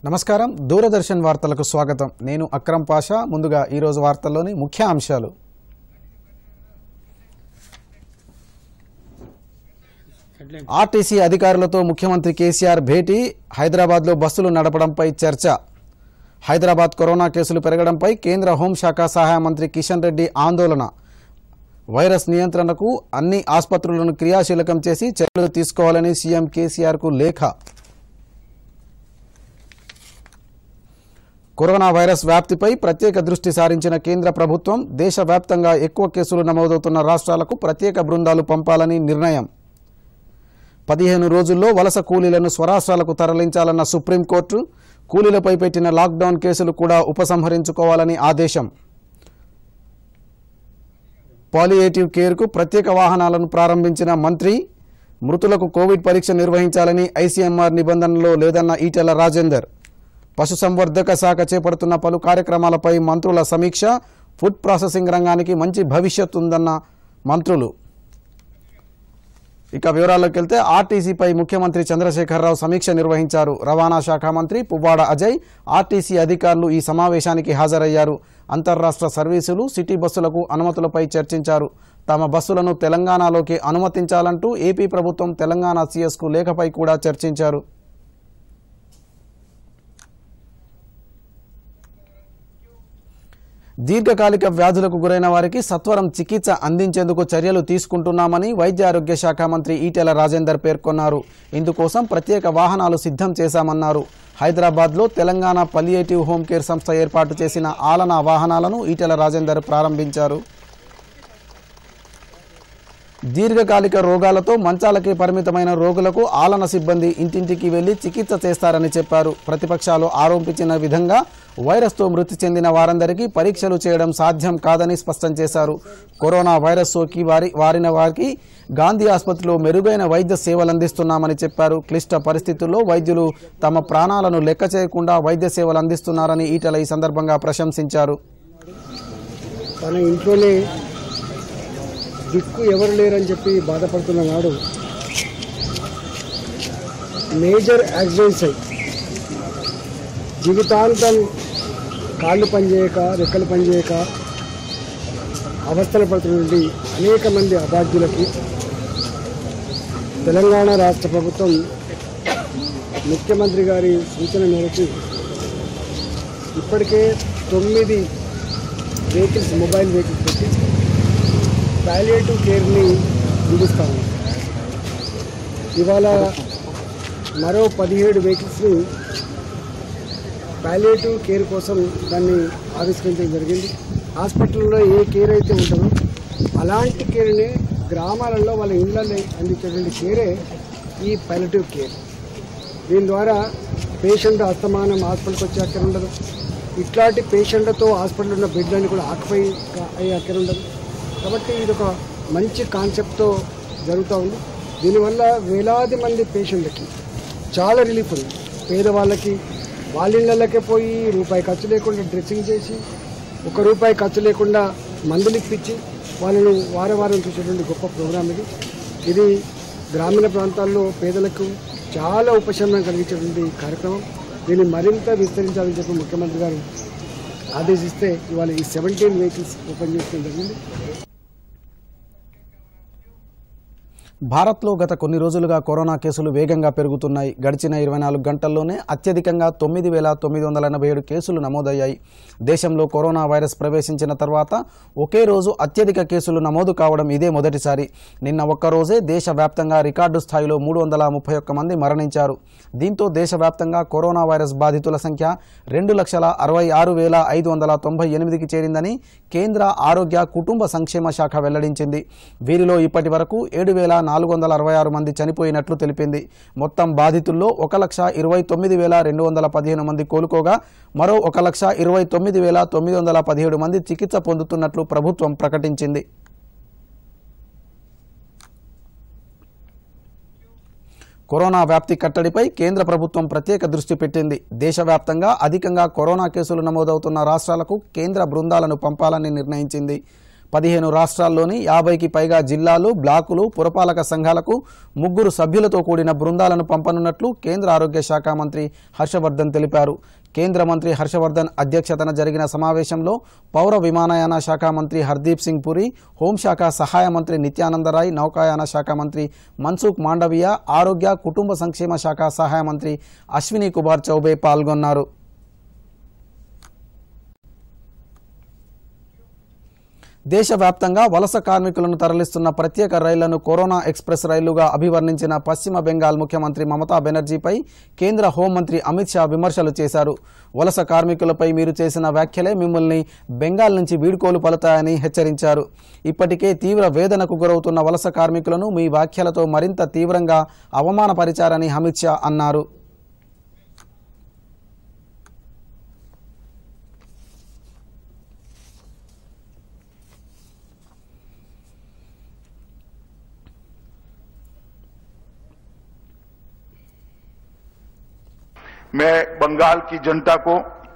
నమస్కారం దూరదర్శన్ వార్తలకు స్వాగతం నేను అక్రమ్ పాషా ముందుగా ఈరోజు వార్తల్లోని ముఖ్య అంశాలు ఆర్టీసీ అధికారులతో ముఖ్యమంత్రి కేసీఆర్ భేటీ హైదరాబాద్లో బస్సులు నడపడంపై చర్చ హైదరాబాద్ కరోనా కేసులు పెరగడంపై కేంద్ర హోంశాఖ సహాయ మంత్రి కిషన్ రెడ్డి ఆందోళన వైరస్ నియంత్రణకు అన్ని ఆసుపత్రులను క్రియాశీలకం చేసి చర్యలు తీసుకోవాలని సీఎం కేసీఆర్కు లేఖ కరోనా వైరస్ వ్యాప్తిపై ప్రత్యేక దృష్టి సారించిన కేంద్ర ప్రభుత్వం దేశవ్యాప్తంగా ఎక్కువ కేసులు నమోదవుతున్న రాష్ట్రాలకు ప్రత్యేక బృందాలు పంపాలని నిర్ణయం పదిహేను రోజుల్లో వలస కూలీలను స్వరాష్ట్రాలకు తరలించాలన్న సుప్రీంకోర్టు కూలీలపై పెట్టిన లాక్డౌన్ కేసులు కూడా ఉపసంహరించుకోవాలని ఆదేశం పాలియేటివ్ కేర్కు ప్రత్యేక వాహనాలను ప్రారంభించిన మంత్రి మృతులకు కోవిడ్ పరీక్ష నిర్వహించాలని ఐసీఎంఆర్ నిబంధనలో లేదన్న ఈటెల రాజేందర్ పశుసంవర్ధక శాఖ చేపడుతున్న పలు కార్యక్రమాలపై మంత్రుల సమీక్ష ఫుడ్ ప్రాసెసింగ్ రంగానికి మంచి భవిష్యత్ ఉందన్న మంత్రులు ఇక వివరాల్లోకి వెళ్తే ఆర్టీసీపై ముఖ్యమంత్రి చంద్రశేఖరరావు సమీక్ష నిర్వహించారు రవాణా శాఖ మంత్రి పువ్వాడ అజయ్ ఆర్టీసీ అధికారులు ఈ సమావేశానికి హాజరయ్యారు అంతర్రాష్ట్ర సర్వీసులు సిటీ బస్సులకు అనుమతులపై చర్చించారు తమ బస్సులను తెలంగాణలోకి అనుమతించాలంటూ ఏపీ ప్రభుత్వం తెలంగాణ సీఎస్కు లేఖపై కూడా చర్చించారు దీర్ఘకాలిక వ్యాధులకు గురైన వారికి సత్వరం చికిత్స అందించేందుకు చర్యలు తీసుకుంటున్నామని వైద్య ఆరోగ్య శాఖ మంత్రి ఈటెల రాజేందర్ పేర్కొన్నారు ఇందుకోసం ప్రత్యేక వాహనాలు సిద్ధం చేశామన్నారు హైదరాబాద్లో తెలంగాణ పలియేటివ్ హోమ్ కేర్ సంస్థ ఏర్పాటు చేసిన ఆలనా వాహనాలను ఈటెల రాజేందర్ ప్రారంభించారు దీర్ఘకాలిక రోగాలతో మంచాలకే పరిమితమైన రోగులకు ఆలన సిబ్బంది ఇంటింటికి వెళ్లి చికిత్స చేస్తారని చెప్పారు ప్రతిపక్షాలు ఆరోపించిన విధంగా వైరస్తో మృతి చెందిన వారందరికీ పరీక్షలు చేయడం సాధ్యం కాదని స్పష్టం చేశారు కరోనా వైరస్ సోకి వారి వారిన వారికి గాంధీ ఆసుపత్రిలో మెరుగైన వైద్య సేవలు అందిస్తున్నామని చెప్పారు క్లిష్ట పరిస్థితుల్లో వైద్యులు తమ ప్రాణాలను లెక్క చేయకుండా వైద్య సేవలు అందిస్తున్నారని ఈటల ఈ సందర్భంగా ప్రశంసించారు తన ఇంట్లోనే దిక్కు ఎవరు లేరని చెప్పి బాధపడుతున్న నాడు మేజర్ యాక్సిడెంట్స్ అయి జీవితాంతం కాళ్ళు పనిచేయక రెక్కలు పనిచేయక అవస్థలు పడుతున్నటువంటి అనేక మంది అభాగ్యులకి తెలంగాణ రాష్ట్ర ప్రభుత్వం ముఖ్యమంత్రి గారి సూచన మేరకు ఇప్పటికే తొమ్మిది వెహికల్స్ మొబైల్ వెహికల్స్ పెట్టి పాలియేటివ్ కేర్ని అందిస్తాము ఇవాళ మరో పదిహేడు వెహికల్స్ని పాలియేటివ్ కేర్ కోసం దాన్ని ఆవిష్కరించడం జరిగింది హాస్పిటల్లో ఏ కేర్ అయితే ఉంటుందో అలాంటి కేర్ని గ్రామాలలో వాళ్ళ ఇళ్ళల్లో అందించేటువంటి కేరే ఈ పాలియేటివ్ కేర్ దీని ద్వారా పేషెంట్ అస్తమానం హాస్పిటల్కి వచ్చే అక్కడ ఉండదు ఇట్లాంటి పేషెంట్లతో హాస్పిటల్ ఉన్న బెడ్లన్నీ కూడా ఆక్యుపై అయ్యే అక్కడ ఉండదు కాబట్టి ఇది ఒక మంచి కాన్సెప్ట్తో జరుగుతూ ఉంది దీనివల్ల వేలాది మంది పేషెంట్లకి చాలా రిలీఫ్ ఉంది పేదవాళ్ళకి వాళ్ళ ఇళ్ళకే పోయి రూపాయి ఖర్చు లేకుండా డ్రెస్సింగ్ చేసి ఒక రూపాయి ఖర్చు లేకుండా మందులు ఇప్పించి వాళ్ళను వారం వారం చూసేటువంటి గొప్ప ప్రోగ్రాం ఇది ఇది గ్రామీణ ప్రాంతాల్లో పేదలకు చాలా ఉపశమనం కలిగించేటువంటి కార్యక్రమం దీన్ని మరింత విస్తరించాలని చెప్పి ముఖ్యమంత్రి గారు ఆదేశిస్తే ఇవాళ ఈ సెవెంటీన్ వెహికల్స్ ఓపెన్ చేసుకోవడం జరిగింది భారత్లో గత కొన్ని రోజులుగా కరోనా కేసులు వేగంగా పెరుగుతున్నాయి గడిచిన ఇరవై నాలుగు గంటల్లోనే అత్యధికంగా తొమ్మిది వేల తొమ్మిది వందల ఎనభై ఏడు కేసులు నమోదయ్యాయి దేశంలో కరోనా వైరస్ ప్రవేశించిన తర్వాత ఒకే రోజు అత్యధిక కేసులు నమోదు కావడం ఇదే మొదటిసారి నిన్న ఒక్కరోజే దేశవ్యాప్తంగా రికార్డు స్థాయిలో మూడు వందల ముప్పై ఒక్క మంది మరణించారు దీంతో దేశవ్యాప్తంగా కరోనా వైరస్ బాధితుల సంఖ్య రెండు లక్షల అరవై ఆరు వేల ఐదు వందల తొంభై ఎనిమిదికి చేరిందని కేంద్ర ఆరోగ్య కుటుంబ సంక్షేమ శాఖ వెల్లడించింది వీరిలో ఇప్పటి వరకు ఏడు వేల నాలుగు వందల అరవై ఆరు మంది చనిపోయినట్లు తెలిపింది మొత్తం బాధితుల్లో ఒక లక్ష ఇరవై తొమ్మిది వేల రెండు వందల పదిహేను మంది కోలుకోగా మరో ఒక లక్ష ఇరవై తొమ్మిది వేల తొమ్మిది వందల పదిహేడు మంది చికిత్స పొందుతున్నట్లు ప్రభుత్వం ప్రకటించింది కరోనా వ్యాప్తి కట్టడిపై కేంద్ర ప్రభుత్వం ప్రత్యేక దృష్టి పెట్టింది దేశవ్యాప్తంగా అధికంగా కరోనా కేసులు నమోదవుతున్న రాష్ట్రాలకు కేంద్ర బృందాలను పంపాలని నిర్ణయించింది పదిహేను రాష్ట్రాల్లోని యాభైకి పైగా జిల్లాలు బ్లాకులు పురపాలక సంఘాలకు ముగ్గురు సభ్యులతో కూడిన బృందాలను పంపనున్నట్లు కేంద్ర ఆరోగ్య శాఖ మంత్రి హర్షవర్ధన్ తెలిపారు కేంద్ర మంత్రి హర్షవర్ధన్ అధ్యక్షతన జరిగిన సమావేశంలో పౌర విమానయాన శాఖ మంత్రి హర్దీప్ సింగ్ పురి హోంశాఖ సహాయ మంత్రి నిత్యానందరాయ్ నౌకాయాన శాఖ మంత్రి మన్సుఖ్ మాండవియా ఆరోగ్య కుటుంబ సంక్షేమ శాఖ సహాయ మంత్రి అశ్విని కుమార్ చౌబే పాల్గొన్నారు దేశవ్యాప్తంగా వలస కార్మికులను తరలిస్తున్న ప్రత్యేక రైళ్లను కరోనా ఎక్స్ప్రెస్ రైళ్లుగా అభివర్ణించిన పశ్చిమ బెంగాల్ ముఖ్యమంత్రి మమతా బెనర్జీపై కేంద్ర హోంమంత్రి అమిత్ షా విమర్శలు చేశారు వలస కార్మికులపై మీరు చేసిన వ్యాఖ్యలే మిమ్మల్ని బెంగాల్ నుంచి వీడ్కోలు పలుతాయని హెచ్చరించారు ఇప్పటికే తీవ్ర వేదనకు గురవుతున్న వలస కార్మికులను మీ వ్యాఖ్యలతో మరింత తీవ్రంగా అవమానపరిచారని అమిత్ షా అన్నారు मैं बंगाल की जनता को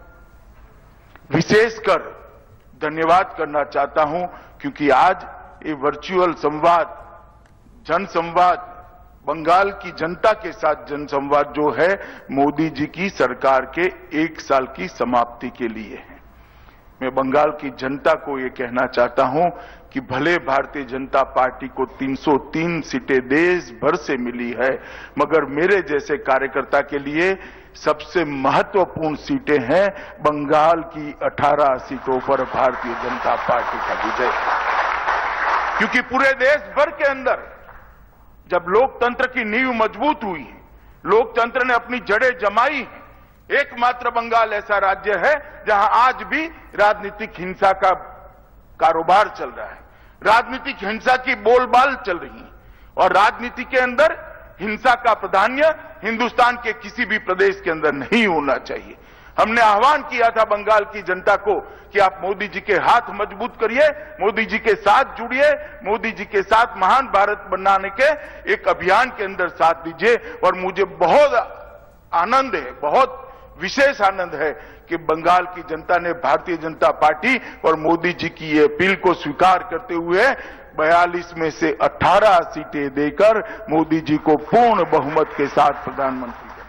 विशेषकर धन्यवाद करना चाहता हूं क्योंकि आज ये वर्चुअल संवाद जन संवाद बंगाल की जनता के साथ जन संवाद जो है मोदी जी की सरकार के एक साल की समाप्ति के लिए है मैं बंगाल की जनता को ये कहना चाहता हूं कि भले भारतीय जनता पार्टी को 303 सीटें देश भर से मिली है मगर मेरे जैसे कार्यकर्ता के लिए सबसे महत्वपूर्ण सीटें हैं बंगाल की 18 सीटों पर भारतीय जनता पार्टी का विजय क्योंकि पूरे देश भर के अंदर जब लोकतंत्र की नींव मजबूत हुई लोकतंत्र ने अपनी जड़ें जमाई हैं एकमात्र बंगाल ऐसा राज्य है जहां आज भी राजनीतिक हिंसा का कारोबार चल रहा है राजनीतिक हिंसा की बोलबाल चल रही है और राजनीति के अंदर हिंसा का प्राधान्य हिंदुस्तान के किसी भी प्रदेश के अंदर नहीं होना चाहिए हमने आह्वान किया था बंगाल की जनता को कि आप मोदी जी के हाथ मजबूत करिए मोदी जी के साथ जुड़िए मोदी जी के साथ महान भारत बनाने के एक अभियान के अंदर साथ दीजिए और मुझे बहुत आनंद है बहुत विशेष आनंद है कि बंगाल की जनता ने भारतीय जनता पार्टी और मोदी जी की ये अपील को स्वीकार करते हुए 42 में से 18 सीटें देकर मोदी जी को पूर्ण बहुमत के साथ प्रधानमंत्री बनाया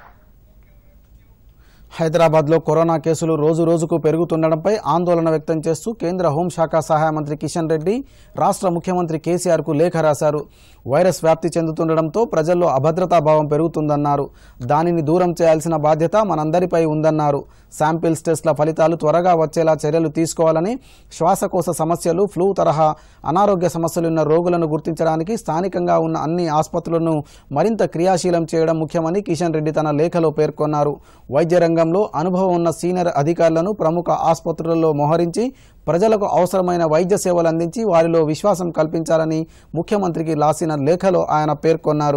హైదరాబాద్లో కరోనా కేసులు రోజు రోజుకు పెరుగుతుండడంపై ఆందోళన వ్యక్తం చేస్తూ కేంద్ర హోంశాఖ సహాయ మంత్రి కిషన్ రెడ్డి రాష్ట్ర ముఖ్యమంత్రి కేసీఆర్కు లేఖ రాశారు వైరస్ వ్యాప్తి చెందుతుండడంతో ప్రజల్లో అభద్రతాభావం పెరుగుతుందన్నారు దానిని దూరం చేయాల్సిన బాధ్యత మనందరిపై ఉందన్నారు శాంపిల్స్ టెస్ట్ల ఫలితాలు త్వరగా వచ్చేలా చర్యలు తీసుకోవాలని శ్వాసకోశ సమస్యలు ఫ్లూ తరహా అనారోగ్య సమస్యలున్న రోగులను గుర్తించడానికి స్థానికంగా ఉన్న అన్ని ఆసుపత్రులను మరింత క్రియాశీలం చేయడం ముఖ్యమని కిషన్ రెడ్డి తన లేఖలో పేర్కొన్నారు వైద్య రంగంలో అనుభవం ఉన్న సీనియర్ అధికారులను ప్రముఖ ఆసుపత్రులలో మోహరించి ప్రజలకు అవసరమైన వైద్య సేవలు అందించి వారిలో విశ్వాసం కల్పించాలని ముఖ్యమంత్రికి రాసిన లేఖలో ఆయన పేర్కొన్నారు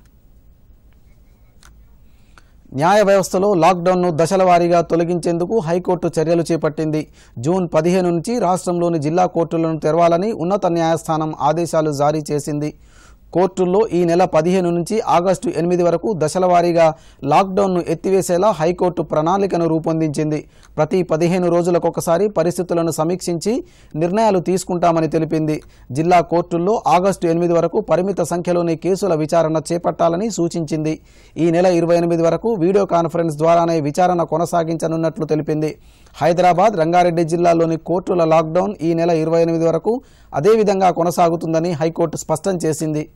న్యాయ వ్యవస్థలో లాక్డౌన్ను దశల వారీగా తొలగించేందుకు హైకోర్టు చర్యలు చేపట్టింది జూన్ పదిహేను నుంచి రాష్ట్రంలోని జిల్లా కోర్టులను తెరవాలని ఉన్నత న్యాయస్థానం ఆదేశాలు జారీ చేసింది కోర్టుల్లో ఈ నెల పదిహేను నుంచి ఆగస్టు ఎనిమిది వరకు దశల వారీగా లాక్డౌన్ను ఎత్తివేసేలా హైకోర్టు ప్రణాళికను రూపొందించింది ప్రతి పదిహేను రోజులకొకసారి పరిస్థితులను సమీక్షించి నిర్ణయాలు తీసుకుంటామని తెలిపింది జిల్లా కోర్టుల్లో ఆగస్టు ఎనిమిది వరకు పరిమిత సంఖ్యలోని కేసుల విచారణ చేపట్టాలని సూచించింది ఈ నెల ఇరవై ఎనిమిది వరకు వీడియో కాన్ఫరెన్స్ ద్వారానే విచారణ కొనసాగించనున్నట్లు తెలిపింది హైదరాబాద్ రంగారెడ్డి జిల్లాలోని కోర్టుల లాక్డౌన్ ఈ నెల ఇరవై ఎనిమిది వరకు అదేవిధంగా కొనసాగుతుందని హైకోర్టు స్పష్టం చేసింది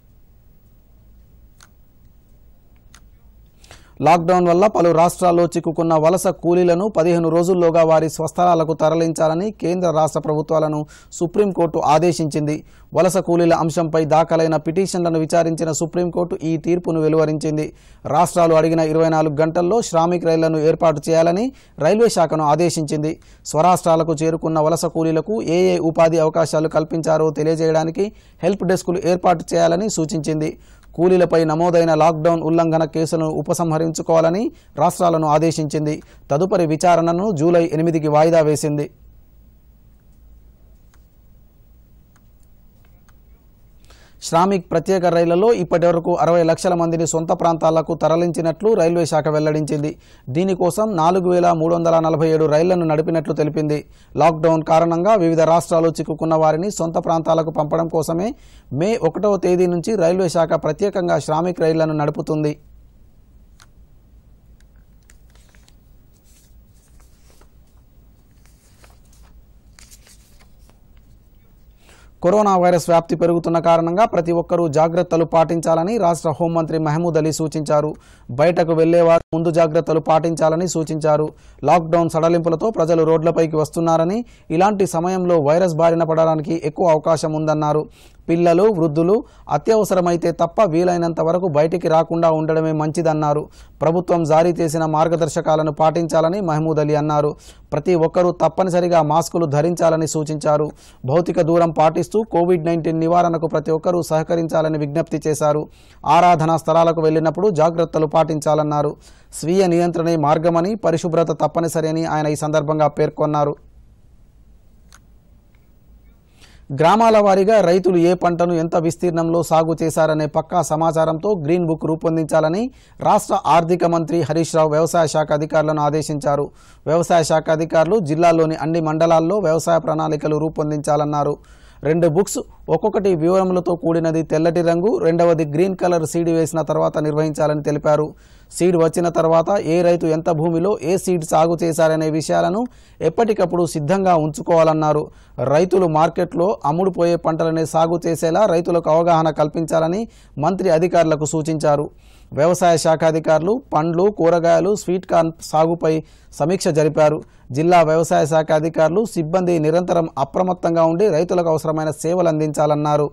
లాక్డౌన్ వల్ల పలు రాష్ట్రాల్లో చిక్కుకున్న వలస కూలీలను పదిహేను రోజుల్లోగా వారి స్వస్థలాలకు తరలించాలని కేంద్ర రాష్ట్ర ప్రభుత్వాలను సుప్రీంకోర్టు ఆదేశించింది వలస కూలీల అంశంపై దాఖలైన పిటిషన్లను విచారించిన సుప్రీంకోర్టు ఈ తీర్పును వెలువరించింది రాష్ట్రాలు అడిగిన ఇరవై నాలుగు గంటల్లో శ్రామిక్ రైళ్లను ఏర్పాటు చేయాలని రైల్వే శాఖను ఆదేశించింది స్వరాష్ట్రాలకు చేరుకున్న వలస కూలీలకు ఏ ఏ ఉపాధి అవకాశాలు కల్పించారో తెలియజేయడానికి హెల్ప్ డెస్కులు ఏర్పాటు చేయాలని సూచించింది కూలీలపై నమోదైన లాక్డౌన్ ఉల్లంఘన కేసులను ఉపసంహరించుకోవాలని రాష్ట్రాలను ఆదేశించింది తదుపరి విచారణను జూలై ఎనిమిదికి వాయిదా వేసింది శ్రామిక్ ప్రత్యేక రైళ్లలో ఇప్పటివరకు అరవై లక్షల మందిని సొంత ప్రాంతాలకు తరలించినట్లు రైల్వే శాఖ వెల్లడించింది దీనికోసం నాలుగు వేల మూడు వందల నలభై ఏడు రైళ్లను నడిపినట్లు తెలిపింది లాక్డౌన్ కారణంగా వివిధ రాష్ట్రాలు చిక్కుకున్న వారిని సొంత ప్రాంతాలకు పంపడం కోసమే మే ఒకటవ తేదీ నుంచి రైల్వే శాఖ ప్రత్యేకంగా శ్రామిక్ రైళ్లను నడుపుతుంది కరోనా వైరస్ వ్యాప్తి పెరుగుతున్న కారణంగా ప్రతి ఒక్కరూ జాగ్రత్తలు పాటించాలని రాష్ట్ర హోంమంత్రి మహమూద్ అలీ సూచించారు బయటకు వెళ్లేవారు ముందు జాగ్రత్తలు పాటించాలని సూచించారు లాక్డౌన్ సడలింపులతో ప్రజలు రోడ్లపైకి వస్తున్నారని ఇలాంటి సమయంలో వైరస్ బారిన పడడానికి ఎక్కువ అవకాశం ఉందన్నారు పిల్లలు వృద్ధులు అత్యవసరమైతే తప్ప వీలైనంత వరకు బయటికి రాకుండా ఉండడమే మంచిదన్నారు ప్రభుత్వం జారీ చేసిన మార్గదర్శకాలను పాటించాలని మహమూద్ అలీ అన్నారు ప్రతి ఒక్కరూ తప్పనిసరిగా మాస్కులు ధరించాలని సూచించారు భౌతిక దూరం పాటిస్తూ కోవిడ్ నైన్టీన్ నివారణకు ప్రతి ఒక్కరూ సహకరించాలని విజ్ఞప్తి చేశారు ఆరాధనా స్థలాలకు వెళ్లినప్పుడు జాగ్రత్తలు పాటించాలన్నారు స్వీయ నియంత్రణే మార్గమని పరిశుభ్రత తప్పనిసరి అని ఆయన ఈ సందర్భంగా పేర్కొన్నారు గ్రామాల వారీగా రైతులు ఏ పంటను ఎంత విస్తీర్ణంలో సాగు చేశారనే పక్కా సమాచారంతో గ్రీన్ బుక్ రూపొందించాలని రాష్ట్ర ఆర్థిక మంత్రి హరీష్ రావు వ్యవసాయ శాఖ అధికారులను ఆదేశించారు వ్యవసాయ శాఖ అధికారులు జిల్లాలోని అన్ని మండలాల్లో వ్యవసాయ ప్రణాళికలు రూపొందించాలన్నారు రెండు బుక్స్ ఒక్కొక్కటి వివరములతో కూడినది తెల్లటి రంగు రెండవది గ్రీన్ కలర్ సీడ్ వేసిన తర్వాత నిర్వహించాలని తెలిపారు సీడ్ వచ్చిన తర్వాత ఏ రైతు ఎంత భూమిలో ఏ సీడ్ సాగు చేశారనే విషయాలను ఎప్పటికప్పుడు సిద్ధంగా ఉంచుకోవాలన్నారు రైతులు మార్కెట్లో అమ్ముడుపోయే పంటలనే సాగు చేసేలా రైతులకు అవగాహన కల్పించాలని మంత్రి అధికారులకు సూచించారు వ్యవసాయ శాఖ అధికారులు పండ్లు కూరగాయలు స్వీట్ కార్న్ సాగుపై సమీక్ష జరిపారు జిల్లా వ్యవసాయ శాఖ అధికారులు సిబ్బంది నిరంతరం అప్రమత్తంగా ఉండి రైతులకు అవసరమైన సేవలు అందించాలన్నారు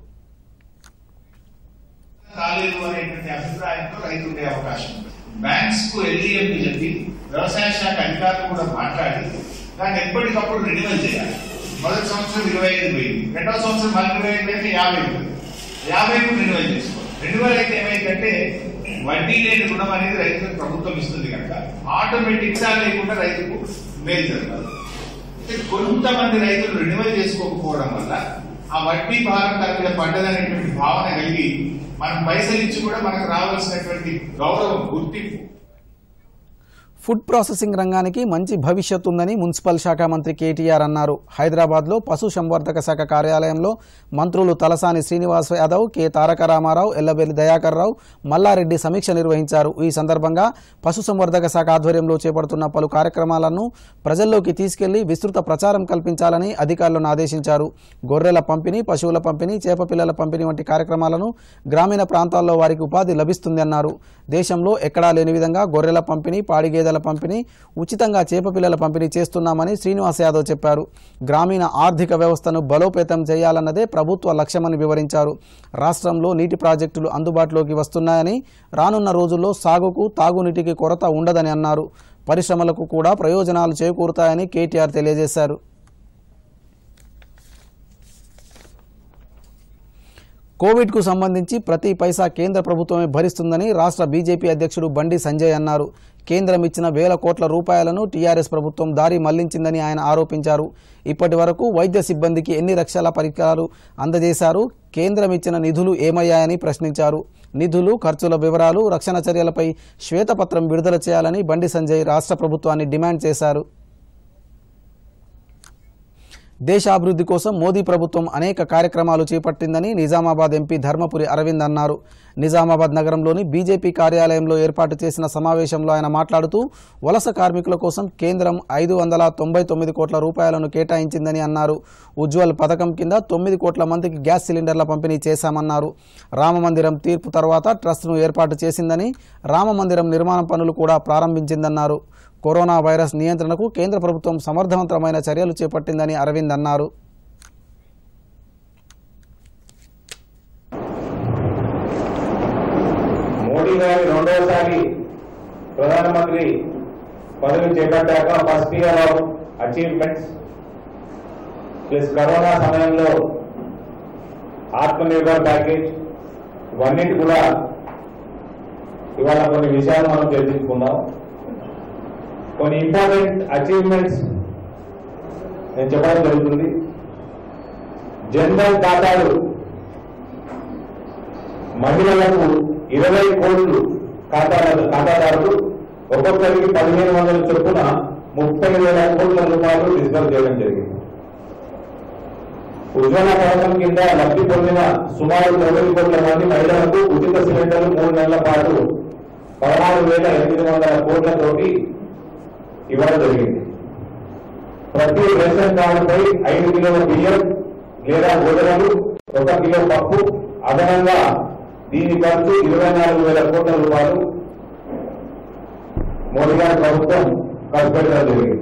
కాలేదు అనేటువంటి అభిప్రాయంతో రైతు ఉండే అవకాశం ఉంది బ్యాంక్స్ కు ఎల్ఈఎంకి చెప్పి వ్యవసాయ శాఖ అధికారులు కూడా మాట్లాడి దాన్ని ఎప్పటికప్పుడు రెన్యువల్ చేయాలి మొదటి సంవత్సరం ఇరవై ఐదు పోయింది రెండవ సంవత్సరం మళ్ళీ ఇరవై ఐదు అయితే యాభై పోయింది యాభై రెన్యువల్ చేసుకోవాలి రెన్యువల్ అయితే ఏమైందంటే వడ్డీ లేని రుణం అనేది రైతులకు ప్రభుత్వం ఇస్తుంది కనుక ఆటోమేటిక్ గా లేకుండా రైతుకు మేలు జరగాలి అయితే కొంతమంది రైతులు రెన్యువల్ చేసుకోకపోవడం వల్ల ఆ వడ్డీ భారం తన మీద పడ్డదనేటువంటి భావన కలిగి మనం పైసలు ఇచ్చి కూడా మనకు రావాల్సినటువంటి గౌరవం గుర్తింపు ఫుడ్ ప్రాసెసింగ్ రంగానికి మంచి భవిష్యత్తు ఉందని మున్సిపల్ శాఖ మంత్రి కేటీఆర్ అన్నారు హైదరాబాద్లో పశు సంవర్ధక శాఖ కార్యాలయంలో మంత్రులు తలసాని శ్రీనివాస్ యాదవ్ కె తారక రామారావు ఎల్లబెల్లి దయాకర్ రావు మల్లారెడ్డి సమీక్ష నిర్వహించారు ఈ సందర్భంగా పశు సంవర్ధక శాఖ ఆధ్వర్యంలో చేపడుతున్న పలు కార్యక్రమాలను ప్రజల్లోకి తీసుకెళ్లి విస్తృత ప్రచారం కల్పించాలని అధికారులను ఆదేశించారు గొర్రెల పంపిణీ పశువుల పంపిణీ చేప పిల్లల పంపిణీ వంటి కార్యక్రమాలను గ్రామీణ ప్రాంతాల్లో వారికి ఉపాధి లభిస్తుంది అన్నారు దేశంలో ఎక్కడా లేని విధంగా గొర్రెల పంపిణీ పాడి గేదెల పంపిణీ ఉచితంగా చేప పిల్లల పంపిణీ చేస్తున్నామని శ్రీనివాస్ యాదవ్ చెప్పారు గ్రామీణ ఆర్థిక వ్యవస్థను బలోపేతం చేయాలన్నదే ప్రభుత్వ లక్ష్యమని వివరించారు రాష్ట్రంలో నీటి ప్రాజెక్టులు అందుబాటులోకి వస్తున్నాయని రానున్న రోజుల్లో సాగుకు తాగునీటికి కొరత ఉండదని అన్నారు పరిశ్రమలకు కూడా ప్రయోజనాలు చేకూరుతాయని కేటీఆర్ తెలియజేశారు కోవిడ్కు సంబంధించి ప్రతి పైసా కేంద్ర ప్రభుత్వమే భరిస్తుందని రాష్ట్ర బీజేపీ అధ్యక్షుడు బండి సంజయ్ అన్నారు కేంద్రం ఇచ్చిన వేల కోట్ల రూపాయలను టీఆర్ఎస్ ప్రభుత్వం దారి మళ్లించిందని ఆయన ఆరోపించారు ఇప్పటి వరకు వైద్య సిబ్బందికి ఎన్ని లక్షల పరికరాలు అందజేశారు కేంద్రం ఇచ్చిన నిధులు ఏమయ్యాయని ప్రశ్నించారు నిధులు ఖర్చుల వివరాలు రక్షణ చర్యలపై శ్వేతపత్రం విడుదల చేయాలని బండి సంజయ్ రాష్ట్ర ప్రభుత్వాన్ని డిమాండ్ చేశారు దేశాభివృద్ధి కోసం మోదీ ప్రభుత్వం అనేక కార్యక్రమాలు చేపట్టిందని నిజామాబాద్ ఎంపీ ధర్మపురి అరవింద్ అన్నారు నిజామాబాద్ నగరంలోని బీజేపీ కార్యాలయంలో ఏర్పాటు చేసిన సమావేశంలో ఆయన మాట్లాడుతూ వలస కార్మికుల కోసం కేంద్రం ఐదు వందల తొంభై తొమ్మిది కోట్ల రూపాయలను కేటాయించిందని అన్నారు ఉజ్వల్ పథకం కింద తొమ్మిది కోట్ల మందికి గ్యాస్ సిలిండర్ల పంపిణీ చేశామన్నారు రామమందిరం తీర్పు తర్వాత ట్రస్ట్ను ఏర్పాటు చేసిందని రామమందిరం నిర్మాణ పనులు కూడా ప్రారంభించిందన్నారు కరోనా వైరస్ నియంత్రణకు కేంద్ర ప్రభుత్వం సమర్థవంతమైన చర్యలు చేపట్టిందని అరవింద్ అన్నారు మోడీ గారి రెండవసారి ప్రధానమంత్రి పదవి చేపట్టాక first year of achievements plus corona సమయంలో ఆత్మనిర్భర్ ప్యాకేజ్ ఇవన్నిటి కూడా ఇవాళ కొన్ని విషయాలు మనం చర్చించుకుందాం కొన్ని ఇంపార్టెంట్ అచీవ్మెంట్స్ నేను చెప్పడం జరుగుతుంది జనరల్ ఖాతాలు మహిళలకు ఇరవై కోట్లు ఖాతాల ఖాతాదారులు ఒక్కొక్కరికి పదిహేను వందల చొప్పున ముప్పై వేల కోట్ల రూపాయలు డిస్బర్స్ చేయడం జరిగింది ఉజ్వల పథకం కింద లబ్ధి పొందిన సుమారు తొమ్మిది కోట్ల మంది మహిళలకు ఉచిత సిలిండర్లు మూడు నెలల పాటు పదహారు వేల ఎనిమిది వందల కోట్లతోటి ఇవ్వడం జరిగింది ప్రతి రేషన్ కార్డుపై ఐదు కిలోల బియ్యం లేదా గోధుమలు ఒక కిలో పప్పు అదనంగా దీని ఖర్చు ఇరవై నాలుగు వేల కోట్ల రూపాయలు మోడీ గారి ప్రభుత్వం ఖర్చు పెట్టడం జరిగింది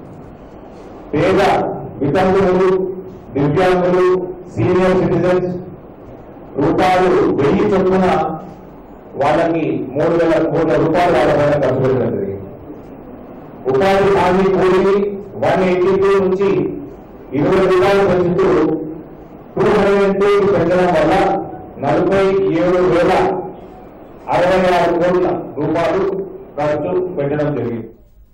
పేద వితంతువులు దివ్యాంగులు సీనియర్ సిటిజన్స్ రూపాయలు వెయ్యి చొప్పున వాళ్ళకి మూడు వేల కోట్ల రూపాయలు వాళ్ళ పైన ఖర్చు పెట్టడం జరిగింది ఉపాధి హామీ కూలిని వన్ ఎయిటీ టూ నుంచి ఇరవై రూపాయలు పెంచుతూ టూ హండ్రెడ్ టూ పెంచడం వల్ల నలభై ఏడు వేల అరవై ఆరు కోట్ల రూపాయలు ఖర్చు పెట్టడం జరిగింది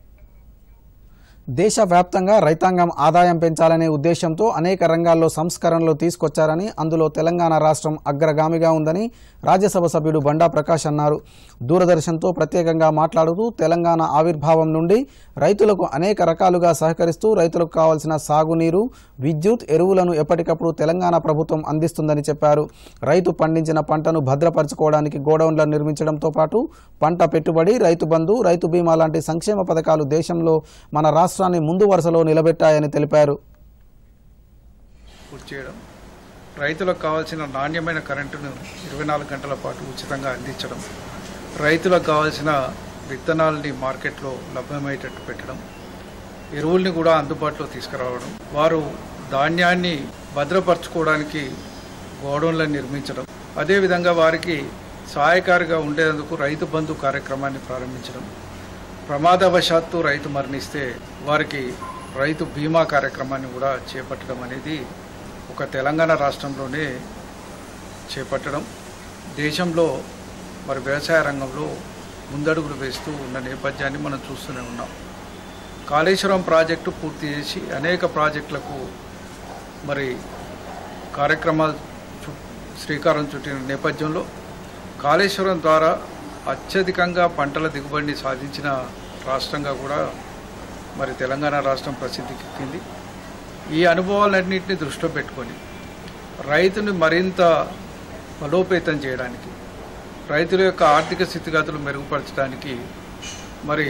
దేశవ్యాప్తంగా రైతాంగం ఆదాయం పెంచాలనే ఉద్దేశంతో అనేక రంగాల్లో సంస్కరణలు తీసుకొచ్చారని అందులో తెలంగాణ రాష్ట్రం అగ్రగామిగా ఉందని రాజ్యసభ సభ్యుడు బండా ప్రకాష్ అన్నారు దూరదర్శన్తో ప్రత్యేకంగా మాట్లాడుతూ తెలంగాణ ఆవిర్భావం నుండి రైతులకు అనేక రకాలుగా సహకరిస్తూ రైతులకు కావాల్సిన సాగునీరు విద్యుత్ ఎరువులను ఎప్పటికప్పుడు తెలంగాణ ప్రభుత్వం అందిస్తుందని చెప్పారు రైతు పండించిన పంటను భద్రపరచుకోవడానికి గోడౌన్లను నిర్మించడంతో పాటు పంట పెట్టుబడి రైతు బంధు రైతు బీమా లాంటి సంక్షేమ పథకాలు దేశంలో మన రాష్ట్రాన్ని ముందు వరుసలో నిలబెట్టాయని తెలిపారు పూర్తి చేయడం రైతులకు కావాల్సిన నాణ్యమైన కరెంటును ఇరవై నాలుగు గంటల పాటు ఉచితంగా అందించడం రైతులకు కావాల్సిన విత్తనాలని మార్కెట్లో లభ్యమయ్యేటట్టు పెట్టడం ఎరువుల్ని కూడా అందుబాటులో తీసుకురావడం వారు ధాన్యాన్ని భద్రపరచుకోవడానికి గోడౌన్లను నిర్మించడం అదేవిధంగా వారికి సహాయకారిగా ఉండేందుకు రైతు బంధు కార్యక్రమాన్ని ప్రారంభించడం ప్రమాదవశాత్తు రైతు మరణిస్తే వారికి రైతు బీమా కార్యక్రమాన్ని కూడా చేపట్టడం అనేది ఒక తెలంగాణ రాష్ట్రంలోనే చేపట్టడం దేశంలో మరి వ్యవసాయ రంగంలో ముందడుగులు వేస్తూ ఉన్న నేపథ్యాన్ని మనం చూస్తూనే ఉన్నాం కాళేశ్వరం ప్రాజెక్టు పూర్తి చేసి అనేక ప్రాజెక్టులకు మరి కార్యక్రమాలు చు శ్రీకారం చుట్టిన నేపథ్యంలో కాళేశ్వరం ద్వారా అత్యధికంగా పంటల దిగుబడిని సాధించిన రాష్ట్రంగా కూడా మరి తెలంగాణ రాష్ట్రం ప్రసిద్ధికెక్కింది ఈ అనుభవాలన్నింటినీ దృష్టిలో పెట్టుకొని రైతుని మరింత బలోపేతం చేయడానికి రైతుల యొక్క ఆర్థిక స్థితిగతులు మెరుగుపరచడానికి మరి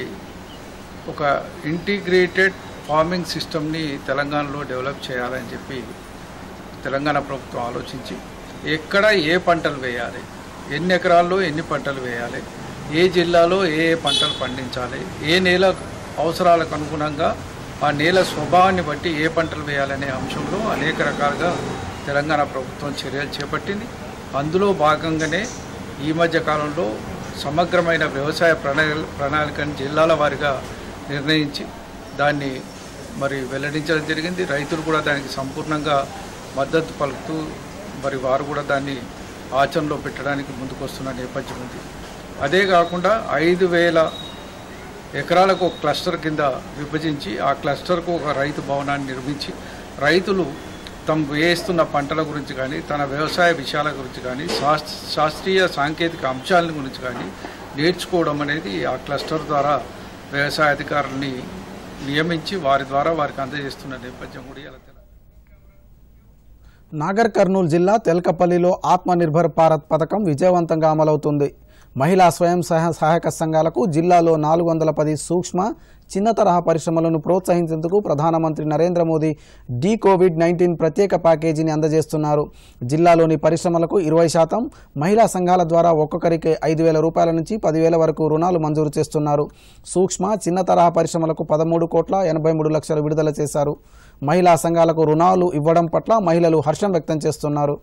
ఒక ఇంటిగ్రేటెడ్ ఫార్మింగ్ సిస్టమ్ని తెలంగాణలో డెవలప్ చేయాలని చెప్పి తెలంగాణ ప్రభుత్వం ఆలోచించి ఎక్కడ ఏ పంటలు వేయాలి ఎన్ని ఎకరాల్లో ఎన్ని పంటలు వేయాలి ఏ జిల్లాలో ఏ ఏ పంటలు పండించాలి ఏ నేల అవసరాలకు అనుగుణంగా ఆ నేల స్వభావాన్ని బట్టి ఏ పంటలు వేయాలనే అంశంలో అనేక రకాలుగా తెలంగాణ ప్రభుత్వం చర్యలు చేపట్టింది అందులో భాగంగానే ఈ మధ్య కాలంలో సమగ్రమైన వ్యవసాయ ప్రణాళిక ప్రణాళికను జిల్లాల వారీగా నిర్ణయించి దాన్ని మరి వెల్లడించడం జరిగింది రైతులు కూడా దానికి సంపూర్ణంగా మద్దతు పలుకుతూ మరి వారు కూడా దాన్ని ఆచరణలో పెట్టడానికి ముందుకొస్తున్న నేపథ్యం ఉంది అదే కాకుండా ఐదు వేల ఎకరాలకు ఒక క్లస్టర్ కింద విభజించి ఆ క్లస్టర్కు ఒక రైతు భవనాన్ని నిర్మించి రైతులు తమ వేస్తున్న పంటల గురించి కానీ తన వ్యవసాయ విషయాల గురించి కానీ శాస్- శాస్త్రీయ సాంకేతిక అంశాల గురించి కానీ నేర్చుకోవడం అనేది ఆ క్లస్టర్ ద్వారా వ్యవసాయ అధికారుల్ని నియమించి వారి ద్వారా వారికి అందజేస్తున్న నేపథ్యం కూడా ఇలా తెలంగాణ నాగర్ కర్నూలు జిల్లా తెల్కపల్లిలో ఆత్మనిర్భర్ భారత్ పథకం విజయవంతంగా అమలవుతుంది మహిళా స్వయం సహ సహాయక సంఘాలకు జిల్లాలో నాలుగు వందల పది సూక్ష్మ చిన్న తరహా పరిశ్రమలను ప్రోత్సహించేందుకు ప్రధానమంత్రి నరేంద్ర మోదీ డీ కోవిడ్ నైన్టీన్ ప్రత్యేక ప్యాకేజీని అందజేస్తున్నారు జిల్లాలోని పరిశ్రమలకు ఇరవై శాతం మహిళా సంఘాల ద్వారా ఒక్కొక్కరికి ఐదు వేల రూపాయల నుంచి పదివేల వరకు రుణాలు మంజూరు చేస్తున్నారు సూక్ష్మ చిన్న తరహా పరిశ్రమలకు పదమూడు కోట్ల ఎనభై మూడు లక్షలు విడుదల చేశారు మహిళా సంఘాలకు రుణాలు ఇవ్వడం పట్ల మహిళలు హర్షం వ్యక్తం చేస్తున్నారు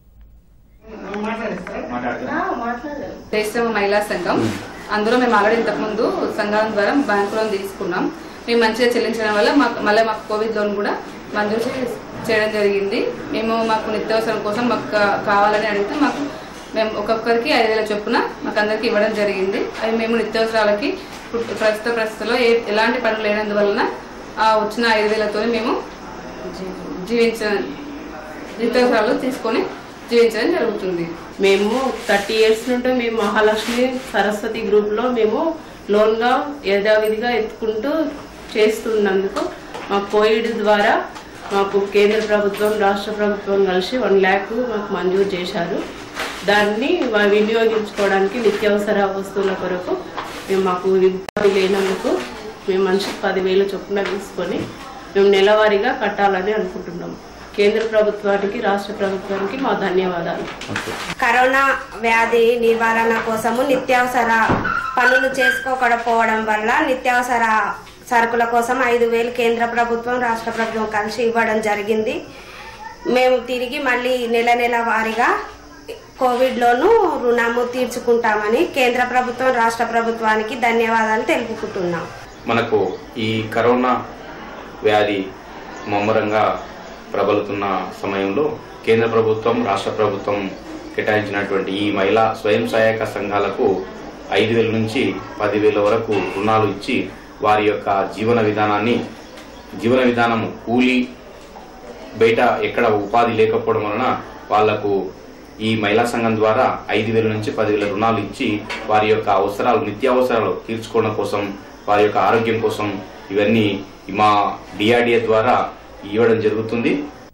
పరిశ్రమ మహిళా సంఘం అందులో మేము ఆల్రెడీ ఇంతకుముందు సంఘాల ద్వారా బ్యాంకు లోన్ తీసుకున్నాం మేము మంచిగా చెల్లించడం వల్ల మాకు మళ్ళీ మాకు కోవిడ్ లోన్ కూడా మంజూరు చే- చేయడం జరిగింది మేము మాకు నిత్యావసరం కోసం మాకు కా- కావాలని అడిగితే మాకు మేము ఒక్కొక్కరికి ఐదు వేల చొప్పున మాకు అందరికి ఇవ్వడం జరిగింది అవి మేము నిత్యావసరాలకి ఇప్పుడు ప్రస్తుత పరిస్థితుల్లో ఏ ఎలాంటి పనులు లేనందువలన ఆ వచ్చిన ఐదు వేలతో మేము జీవించ నిత్యావసరాలు తీసుకొని జీవించడం జరుగుతుంది మేము థర్టీ ఇయర్స్ నుండి మేము మహాలక్ష్మి సరస్వతి గ్రూప్లో మేము లోన్గా యథావిధిగా ఎత్తుకుంటూ చేస్తున్నందుకు మా కోవిడ్ ద్వారా మాకు కేంద్ర ప్రభుత్వం రాష్ట్ర ప్రభుత్వం కలిసి వన్ ల్యాక్ మాకు మంజూరు చేశారు దాన్ని వా- వినియోగించుకోవడానికి నిత్యావసర వస్తువుల కొరకు మేము మాకు ఉపాధి లేనందుకు మేము మనిషికి పదివేలు చొప్పున తీసుకొని మేము నెలవారీగా కట్టాలని అనుకుంటున్నాము కేంద్ర ప్రభుత్వానికి రాష్ట్ర ప్రభుత్వానికి మా ధన్యవాదాలు కరోనా వ్యాధి నివారణ కోసము నిత్యావసర పనులు చేసుకోకపోవడం వల్ల నిత్యావసర సరుకుల కోసం ఐదు వేలు కేంద్ర ప్రభుత్వం రాష్ట్ర ప్రభుత్వం కలిసి ఇవ్వడం జరిగింది మేము తిరిగి మళ్ళీ నెల నెల వారీగా కోవిడ్లోను రుణము తీర్చుకుంటామని కేంద్ర ప్రభుత్వం రాష్ట్ర ప్రభుత్వానికి ధన్యవాదాలు తెలుపుకుంటున్నాం మనకు ఈ కరోనా వ్యాధి ముమ్మరంగా ప్రబలుతున్న సమయంలో కేంద్ర ప్రభుత్వం రాష్ట్ర ప్రభుత్వం కేటాయించినటువంటి ఈ మహిళా స్వయం సహాయక సంఘాలకు ఐదు వేల నుంచి పదివేల వరకు రుణాలు ఇచ్చి వారి యొక్క జీవన విధానాన్ని జీవన విధానం కూలి బయట ఎక్కడ ఉపాధి లేకపోవడం వలన వాళ్లకు ఈ మహిళా సంఘం ద్వారా ఐదు వేల నుంచి పదివేల రుణాలు ఇచ్చి వారి యొక్క అవసరాలు నిత్యావసరాలు తీర్చుకోవడం కోసం వారి యొక్క ఆరోగ్యం కోసం ఇవన్నీ మా డిఆర్డిఏ ద్వారా ఇవ్వడం జరుగుతుంది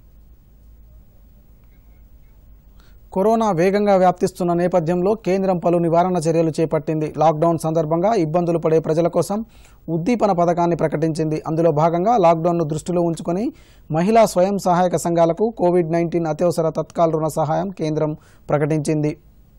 కరోనా వేగంగా వ్యాప్తిస్తున్న నేపథ్యంలో కేంద్రం పలు నివారణ చర్యలు చేపట్టింది లాక్డౌన్ సందర్భంగా ఇబ్బందులు పడే ప్రజల కోసం ఉద్దీపన పథకాన్ని ప్రకటించింది అందులో భాగంగా లాక్డౌన్ను దృష్టిలో ఉంచుకొని మహిళా స్వయం సహాయక సంఘాలకు కోవిడ్ నైన్టీన్ అత్యవసర తత్కాల రుణ సహాయం కేంద్రం ప్రకటించింది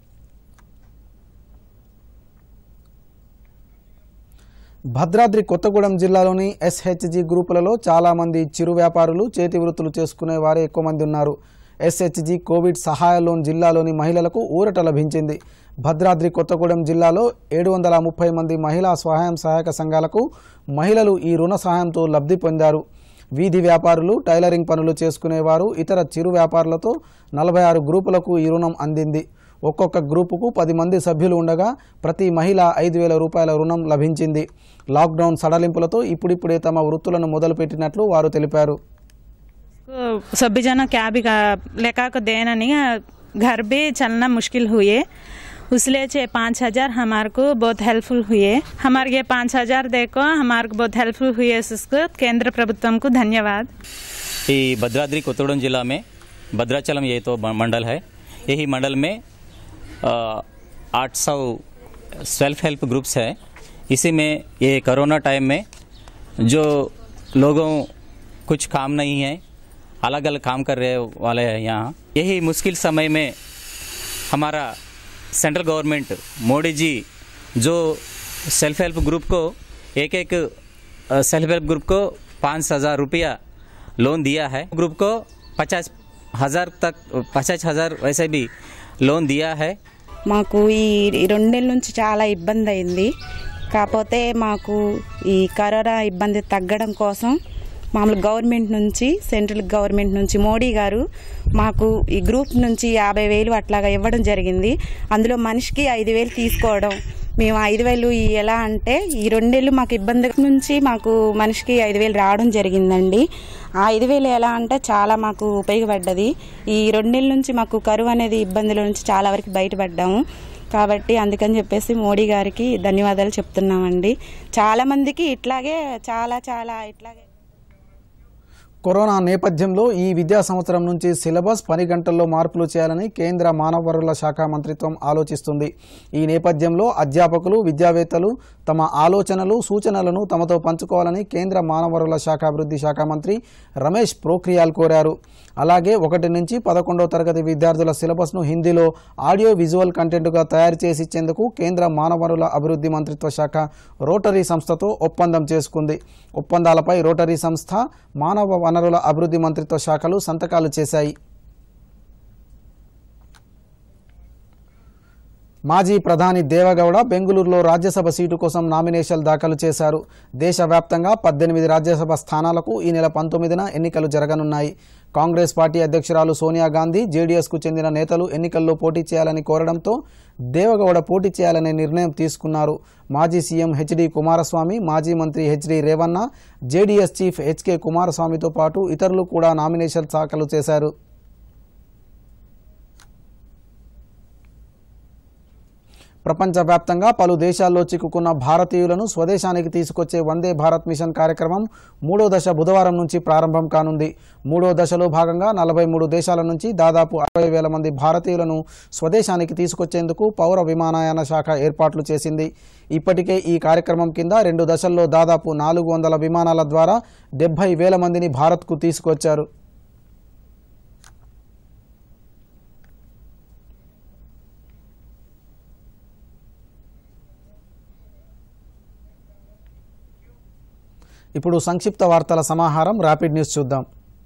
భద్రాద్రి కొత్తగూడెం జిల్లాలోని ఎస్హెచ్జి గ్రూపులలో చాలామంది చిరు వ్యాపారులు చేతి వృత్తులు చేసుకునే వారే ఎక్కువ మంది ఉన్నారు ఎస్హెచ్జి కోవిడ్ సహాయ లోన్ జిల్లాలోని మహిళలకు ఊరట లభించింది భద్రాద్రి కొత్తగూడెం జిల్లాలో ఏడు వందల ముప్పై మంది మహిళా స్వయం సహాయక సంఘాలకు మహిళలు ఈ రుణ సహాయంతో లబ్ధి పొందారు వీధి వ్యాపారులు టైలరింగ్ పనులు చేసుకునేవారు ఇతర చిరు వ్యాపారులతో నలభై ఆరు గ్రూపులకు ఈ రుణం అందింది ఒక్కొక్క గ్రూపుకు పది మంది సభ్యులు ఉండగా ప్రతి మహిళ ఐదు వేల రూపాయల రుణం లభించింది లాక్డౌన్ సడలింపులతో ఇప్పుడిప్పుడే తమ వృత్తులను మొదలుపెట్టినట్లు వారు తెలిపారు सभी जना क्या भी का- लेका को देना नहीं है घर भी चलना मुश्किल हुए उसलिए छः पाँच हजार हमारे को बहुत हेल्पफुल हुए हमारे ये पाँच हजार देखो हमारे को बहुत हेल्पफुल हुए इसको केंद्र प्रभुत्व को धन्यवाद ఈ భద్రాద్రి కొత్తగూడెం జిల్లా में भद्राचलम ये तो मंडल है यही मंडल में आठ सौ सेल्फ हेल्प ग्रुप्स है इसी में ये कोरोना टाइम में जो लोगों कुछ काम नहीं है अलग अलग काम कर रहे वाले हैं यहाँ यही मुश्किल समय में हमारा सेंट्रल गवर्नमेंट मोदी जी जो सेल्फ हेल्प ग्रुप को एक एक सेल्फ हेल्प ग्रुप को पाँच हज़ार रुपया लोन दिया है ग्रुप को पचास हज़ार तक पचास हज़ार वैसे भी लोन दिया है మాకు ఈ ఈ రెండు నెలల నుంచి చాలా ఇబ్బంది అయింది కాకపోతే మాకు ఈ కరోనా ఇబ్బంది తగ్గడం కోసం మామూలు గవర్నమెంట్ నుంచి సెంట్రల్ గవర్నమెంట్ నుంచి మోడీ గారు మాకు ఈ గ్రూప్ నుంచి యాభై వేలు అట్లాగా ఇవ్వడం జరిగింది అందులో మనిషికి ఐదు వేలు తీసుకోవడం మేము ఐదు వేలు ఈ ఎలా అంటే ఈ రెండేళ్ళు మాకు ఇబ్బంది నుంచి మాకు మనిషికి ఐదు వేలు రావడం జరిగిందండి ఆ ఐదు వేలు ఎలా అంటే చాలా మాకు ఉపయోగపడ్డది ఈ రెండేళ్ళ నుంచి మాకు కరువు అనేది ఇబ్బందుల నుంచి చాలా వరకు బయటపడ్డాము కాబట్టి అందుకని చెప్పేసి మోడీ గారికి ధన్యవాదాలు చెప్తున్నామండి చాలా మందికి ఇట్లాగే చాలా చాలా ఇట్లాగే కరోనా నేపథ్యంలో ఈ విద్యా సంవత్సరం నుంచి సిలబస్ పని గంటల్లో మార్పులు చేయాలని కేంద్ర మానవ వనరుల శాఖ మంత్రిత్వం ఆలోచిస్తుంది ఈ నేపథ్యంలో అధ్యాపకులు విద్యావేత్తలు తమ ఆలోచనలు సూచనలను తమతో పంచుకోవాలని కేంద్ర మానవ వనరుల శాఖ అభివృద్ధి శాఖ మంత్రి రమేష్ ప్రోఖ్రియాల్ కోరారు అలాగే ఒకటి నుంచి పదకొండో తరగతి విద్యార్థుల సిలబస్ను హిందీలో ఆడియో విజువల్ కంటెంట్గా తయారు చేసి ఇచ్చేందుకు కేంద్ర మానవ వనరుల అభివృద్ధి మంత్రిత్వ శాఖ రోటరీ సంస్థతో ఒప్పందం చేసుకుంది ఒప్పందాలపై రోటరీ సంస్థ మానవ వనరుల అభివృద్ధి మంత్రిత్వ శాఖలు సంతకాలు చేశాయి మాజీ ప్రధాని దేవగౌడ బెంగళూరులో రాజ్యసభ సీటు కోసం నామినేషన్లు దాఖలు చేశారు దేశవ్యాప్తంగా పద్దెనిమిది రాజ్యసభ స్థానాలకు ఈ నెల పంతొమ్మిదిన ఎన్నికలు జరగనున్నాయి కాంగ్రెస్ పార్టీ అధ్యక్షురాలు సోనియా గాంధీ జేడీఎస్కు చెందిన నేతలు ఎన్నికల్లో పోటీ చేయాలని కోరడంతో దేవగౌడ పోటీ చేయాలనే నిర్ణయం తీసుకున్నారు మాజీ సీఎం హెచ్డి కుమారస్వామి మాజీ మంత్రి HD Revanna JDS chief HK కుమారస్వామితో పాటు ఇతరులు కూడా నామినేషన్ దాఖలు చేశారు ప్రపంచవ్యాప్తంగా పలు దేశాల్లో చిక్కుకున్న భారతీయులను స్వదేశానికి తీసుకొచ్చే వందే భారత్ మిషన్ కార్యక్రమం మూడో దశ బుధవారం నుంచి ప్రారంభం కానుంది మూడో దశలో భాగంగా నలభై మూడు దేశాల నుంచి దాదాపు అరవై వేల మంది భారతీయులను స్వదేశానికి తీసుకొచ్చేందుకు పౌర విమానయాన శాఖ ఏర్పాట్లు చేసింది ఇప్పటికే ఈ కార్యక్రమం కింద రెండు దశల్లో దాదాపు నాలుగు వందల విమానాల ద్వారా డెబ్బై వేల మందిని భారత్కు తీసుకొచ్చారు ఇప్పుడు సంక్షిప్త వార్తల సమాహారం ర్యాపిడ్ న్యూస్ చూద్దాం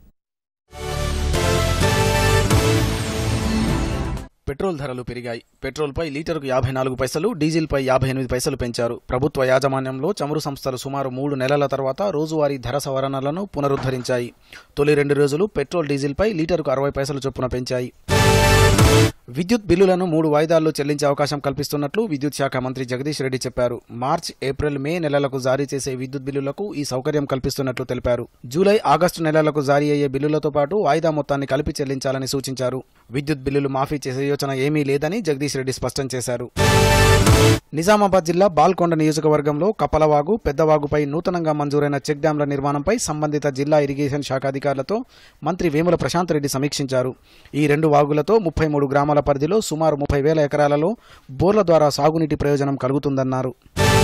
పెట్రోల్ ధరలు పెరిగాయి పెట్రోల్పై లీటరుకు యాభై నాలుగు పైసలు డీజిల్పై యాభై ఎనిమిది పైసలు పెంచారు ప్రభుత్వ యాజమాన్యంలో చమురు సంస్థలు సుమారు మూడు నెలల తర్వాత రోజువారీ ధర సవరణలను పునరుద్ధరించాయి తొలి రెండు రోజులు పెట్రోల్ డీజిల్పై లీటరుకు అరవై పైసలు చొప్పున పెంచాయి విద్యుత్ బిల్లులను మూడు వాయిదాల్లో చెల్లించే అవకాశం కల్పిస్తున్నట్లు విద్యుత్ శాఖ మంత్రి జగదీష్ రెడ్డి చెప్పారు మార్చ్ ఏప్రిల్ మే నెలలకు జారీ చేసే విద్యుత్ బిల్లులకు ఈ సౌకర్యం కల్పిస్తున్నట్లు తెలిపారు జూలై ఆగస్టు నెలలకు జారీ అయ్యే బిల్లులతో పాటు వాయిదా మొత్తాన్ని కలిపి చెల్లించాలని సూచించారు విద్యుత్ బిల్లులు మాఫీ చేసే యోచన ఏమీ లేదని జగదీష్ రెడ్డి స్పష్టం చేశారు నిజామాబాద్ జిల్లా బాల్కొండ నియోజకవర్గంలో కపలవాగు పెద్దవాగుపై నూతనంగా మంజూరైన చెక్ డ్యాంల నిర్మాణంపై సంబంధిత జిల్లా ఇరిగేషన్ శాఖ అధికారులతో మంత్రి వేముల ప్రశాంత్ రెడ్డి సమీక్షించారు ఈ రెండు వాగులతో ముప్పై మూడు గ్రామాల పరిధిలో సుమారు ముప్పై వేల ఎకరాలలో బోర్ల ద్వారా సాగునీటి ప్రయోజనం కలుగుతుందన్నారు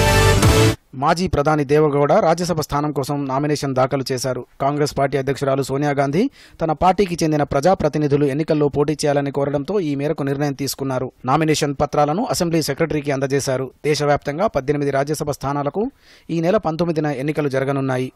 మాజీ ప్రధాని దేవగౌడ రాజ్యసభ స్థానం కోసం నామినేషన్ దాఖలు చేశారు కాంగ్రెస్ పార్టీ అధ్యక్షురాలు సోనియా గాంధీ తన పార్టీకి చెందిన ప్రజాప్రతినిధులు ఎన్నికల్లో పోటీ చేయాలని కోరడంతో ఈ మేరకు నిర్ణయం తీసుకున్నారు నామినేషన్ పత్రాలను అసెంబ్లీ సెక్రటరీకి అందజేశారు దేశవ్యాప్తంగా పద్దెనిమిది రాజ్యసభ స్థానాలకు ఈ నెల పంతొమ్మిదిన ఎన్నికలు జరగనున్నాయి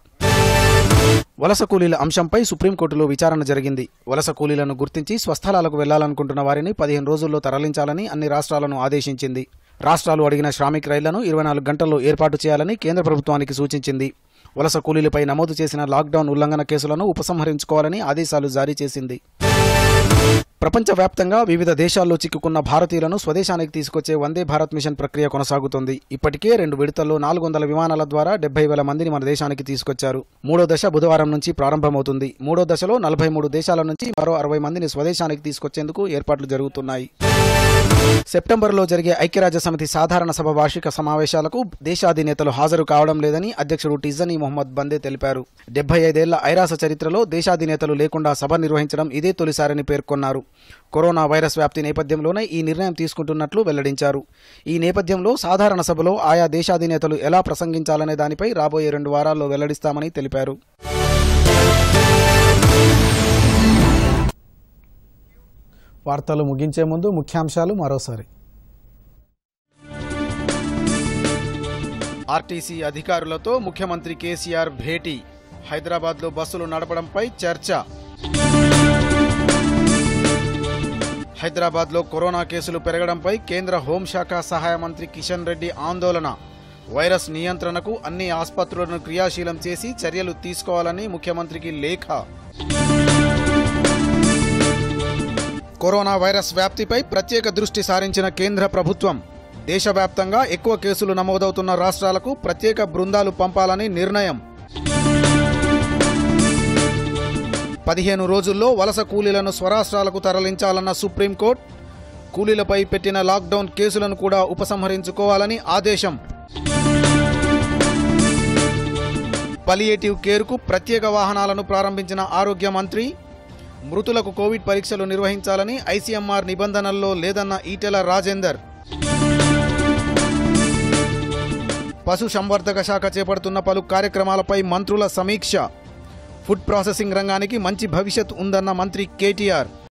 వలస కూలీల అంశంపై సుప్రీంకోర్టులో విచారణ జరిగింది వలస కూలీలను గుర్తించి స్వస్థలాలకు వెళ్లాలనుకుంటున్న వారిని పదిహేను రోజుల్లో తరలించాలని అన్ని రాష్ట్రాలను ఆదేశించింది రాష్ట్రాలు అడిగిన శ్రామిక్ రైళ్లను ఇరవై నాలుగు గంటల్లో ఏర్పాటు చేయాలని కేంద్ర ప్రభుత్వానికి సూచించింది వలస కూలీలపై నమోదు చేసిన లాక్డౌన్ ఉల్లంఘన కేసులను ఉపసంహరించుకోవాలని ఆదేశాలు జారీ చేసింది ప్రపంచవ్యాప్తంగా వివిధ దేశాల్లో చిక్కుకున్న భారతీయులను స్వదేశానికి తీసుకొచ్చే వందే భారత్ మిషన్ ప్రక్రియ కొనసాగుతోంది ఇప్పటికే రెండు విడతల్లో నాలుగు వందల విమానాల ద్వారా డెబ్బై వేల మందిని మన దేశానికి తీసుకొచ్చారు మూడో దశ బుధవారం నుంచి ప్రారంభమవుతుంది మూడో దశలో నలభై మూడు దేశాల నుంచి మరో అరవై మందిని స్వదేశానికి తీసుకొచ్చేందుకు ఏర్పాట్లు జరుగుతున్నాయి సెప్టెంబర్లో జరిగే ఐక్యరాజ్య సమితి సాధారణ సభ వార్షిక సమావేశాలకు దేశాధినేతలు హాజరు కావడం లేదని అధ్యక్షుడు టిజనీ మొహమ్మద్ బందే తెలిపారు డెబ్బై ఐదేళ్ల ఐరాస చరిత్రలో దేశాధినేతలు లేకుండా సభ నిర్వహించడం ఇదే తొలిసారని పేర్కొన్నారు కరోనా వైరస్ వ్యాప్తి నేపథ్యంలోనే ఈ నిర్ణయం తీసుకుంటున్నట్లు వెల్లడించారు ఈ నేపథ్యంలో సాధారణ సభలో ఆయా దేశాధినేతలు ఎలా ప్రసంగించాలనే దానిపై రాబోయే రెండు వారాల్లో వెల్లడిస్తామని తెలిపారు వార్తలు ముగించే ముందు ముఖ్యాంశాలు మరోసారి ఆర్టీసీ అధికారులతో ముఖ్యమంత్రి కేసీఆర్ భేటీ హైదరాబాద్లో బస్సులు నడపడంపై చర్చ హైదరాబాద్లో కరోనా కేసులు పెరగడంపై కేంద్ర హోంశాఖ సహాయ మంత్రి కిషన్ రెడ్డి ఆందోళన వైరస్ నియంత్రణకు అన్ని ఆసుపత్రులను క్రియాశీలం చేసి చర్యలు తీసుకోవాలని ముఖ్యమంత్రికి లేఖ కరోనా వైరస్ వ్యాప్తిపై ప్రత్యేక దృష్టి సారించిన కేంద్ర ప్రభుత్వం దేశవ్యాప్తంగా ఎక్కువ కేసులు నమోదవుతున్న రాష్ట్రాలకు ప్రత్యేక బృందాలు పంపాలని నిర్ణయం పదిహేను రోజుల్లో వలస కూలీలను స్వరాష్ట్రాలకు తరలించాలన్న సుప్రీంకోర్టు కూలీలపై పెట్టిన లాక్డౌన్ కేసులను కూడా ఉపసంహరించుకోవాలని ఆదేశం పలియేటివ్ కేర్కు ప్రత్యేక వాహనాలను ప్రారంభించిన ఆరోగ్య మంత్రి మృతులకు కోవిడ్ పరీక్షలు నిర్వహించాలని ఐసీఎంఆర్ నిబంధనల్లో లేదన్న ఈటెల రాజేందర్ పశు సంవర్ధక శాఖ చేపడుతున్న పలు కార్యక్రమాలపై మంత్రుల సమీక్ష ఫుడ్ ప్రాసెసింగ్ రంగానికి మంచి భవిష్యత్ ఉందన్న మంత్రి కేటీఆర్